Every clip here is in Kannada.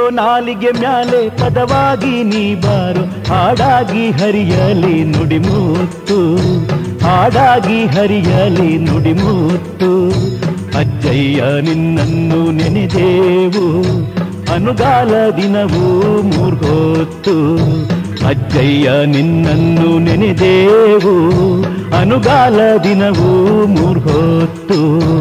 ನಾಲಿಗೆ ಮ್ಯಾಲೆ ಪದವಾಗಿ ನೀ ಬಾರು ಹಾಡಾಗಿ ಹರಿಯಲಿ ನುಡಿಮುತ್ತು ಹಾಡಾಗಿ ಹರಿಯಲಿ ನುಡಿಮುತ್ತು ಅಜ್ಜಯ್ಯ ನಿನ್ನನ್ನು ನೆನೆದೇವು ಅನುಗಾಲ ದಿನವೂ ಮೂರ್ಗೊತ್ತು ಅಜ್ಜಯ್ಯ ನಿನ್ನನ್ನು ನೆನೆದೇವು ಅನುಗಾಲ ದಿನವೂ ಮೂರ್ಗೊತ್ತು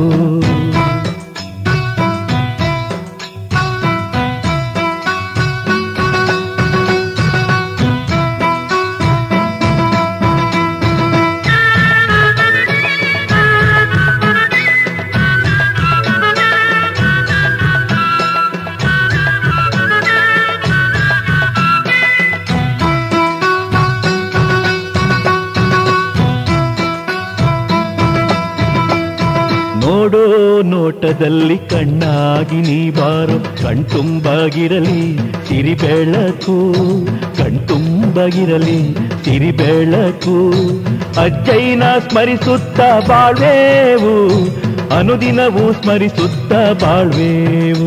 ನೋಡೋ ನೋಟದಲ್ಲಿ ಕಣ್ಣಾಗಿ ನೀ ಬಾರೋ ಕಣ್ತುಂಬಾಗಿರಲಿ ಸಿರಿ ಬೆಳಕು ಕಣ್ತುಂಬಗಿರಲಿ ಸಿರಿ ಬೆಳಕು ಅಜ್ಜಯ್ಯನ ಸ್ಮರಿಸುತ್ತ ಬಾಳ್ವೇವು ಅನುದಿನವೂ ಸ್ಮರಿಸುತ್ತ ಬಾಳ್ವೇವು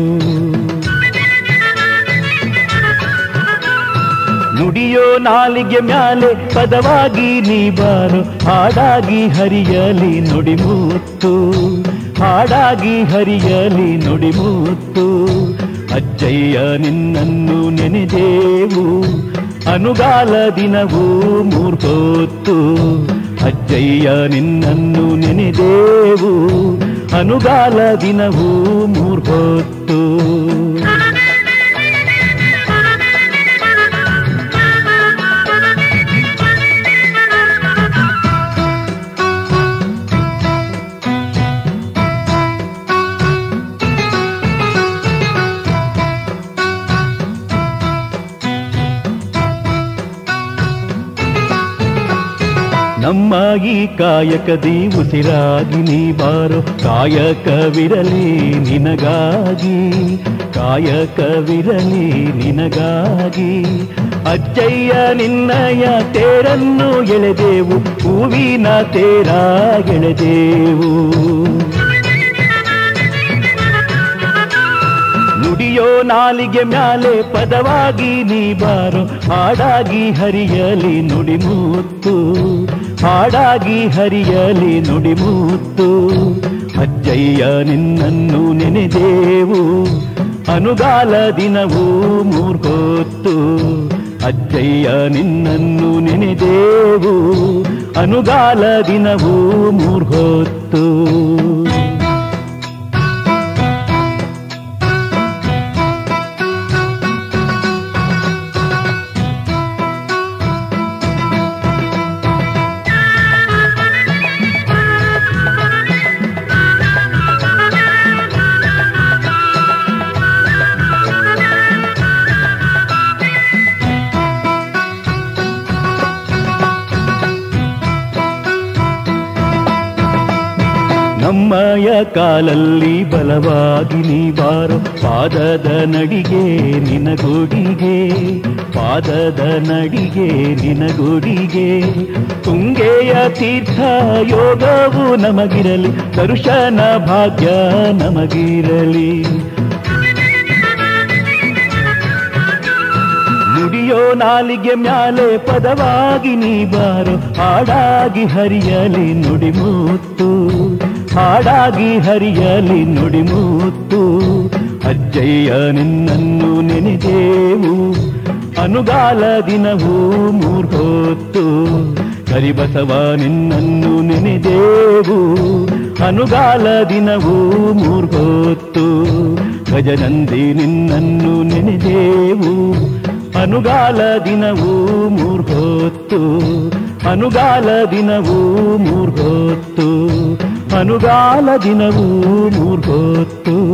ನುಡಿಯೋ ನಾಲಿಗೆ ಮ್ಯಾಲೆ ಪದವಾಗಿ ನೀ ಬಾರು ಹಾಡಾಗಿ ಹರಿಯಲಿ ನುಡಿಮುತ್ತು ಹಾಡಾಗಿ ಹರಿಯಲಿ ನುಡಿಮುತ್ತು ಅಜ್ಜಯ್ಯ ನಿನ್ನನ್ನು ನೆನೆದೇವು ಅನುಗಾಲ ದಿನವೂ ಮೂರ್ಗೊತ್ತು ಅಜ್ಜಯ್ಯ ನಿನ್ನನ್ನು ನೆನೆದೇವು ಅನುಗಾಲ ದಿನವೂ ಮೂರ್ಗೊತ್ತು ನಮ್ಮ ಈ ಕಾಯಕದಿ ಉಸಿರಾಗಿ ನೀ ಬಾರೋ ಕಾಯಕವಿರಲಿ ನಿನಗಾಗಿ ಕಾಯಕವಿರಲಿ ನಿನಗಾಗಿ ಅಜ್ಜಯ್ಯ ನಿನ್ನಯ ತೇರನ್ನು ಎಳೆದೆವು ಹೂವಿನ ತೇರ ಎಳೆದೆವು ನುಡಿಯೋ ನಾಲಿಗೆ ಮ್ಯಾಲೆ ಪದವಾಗಿ ನೀ ಬಾರೋ ಹಾಡಾಗಿ ಹರಿಯಲಿ ನುಡಿಮುತ್ತು ಹಾಡಾಗಿ ಹರಿಯಲಿ ನುಡಿಮುತ್ತು ಅಜ್ಜಯ್ಯ ನಿನ್ನನ್ನು ನೆನೆದೇವು ಅನುಗಾಲ ದಿನವೂ ಮೂರ್ಗೊತ್ತು ಅಜ್ಜಯ್ಯ ನಿನ್ನನ್ನು ನೆನೆದೇವು ಅನುಗಾಲ ದಿನವೂ ಮೂರ್ಗೊತ್ತು ನಮ್ಮಯ ಕಾಲಲ್ಲಿ ಬಲವಾಗಿ ನೀ ಬಾರೋ ಪಾದದ ನಡಿಗೆ ನಿನಗೊಡಿಗೆ ಪಾದದ ನಡಿಗೆ ನಿನಗೊಡಿಗೆ ತುಂಗೆಯ ತೀರ್ಥ ಯೋಗವು ನಮಗಿರಲಿ ದರ್ಶನ ಭಾಗ್ಯ ನಮಗಿರಲಿ ನುಡಿಯೋ ನಾಲಿಗೆ ಮ್ಯಾಲೆ ಪದವಾಗಿ ನೀ ಬಾರೋ ಹಾಡಾಗಿ ಹರಿಯಲಿ ನುಡಿಮುತ್ತು ಹಾಡಾಗಿ ಹರಿಯಲಿ ನುಡಿಮುತ್ತು ಅಜ್ಜಯ್ಯ ನಿನ್ನನ್ನು ನೆನೆದೇವು ಅನುಗಾಲ ದಿನವೂ ಮೂರ್ಗೊತ್ತು ಕರಿಬಸವ ನಿನ್ನನ್ನು ನೆನೆದೇವು ಅನುಗಾಲ ದಿನವೂ ಮೂರ್ಗೊತ್ತು ಗಜನಂದಿ ನಿನ್ನನ್ನು ನೆನೆದೇವು ಅನುಗಾಲ ದಿನವೂ ಮೂರ್ಗೊತ್ತು ಅನುಗಾಲ ದಿನವೂ ಮೂರ್ಗೊತ್ತು ಅನುಗಾಲ ದಿನವೂ ಮೂರ್ಗೊತ್ತು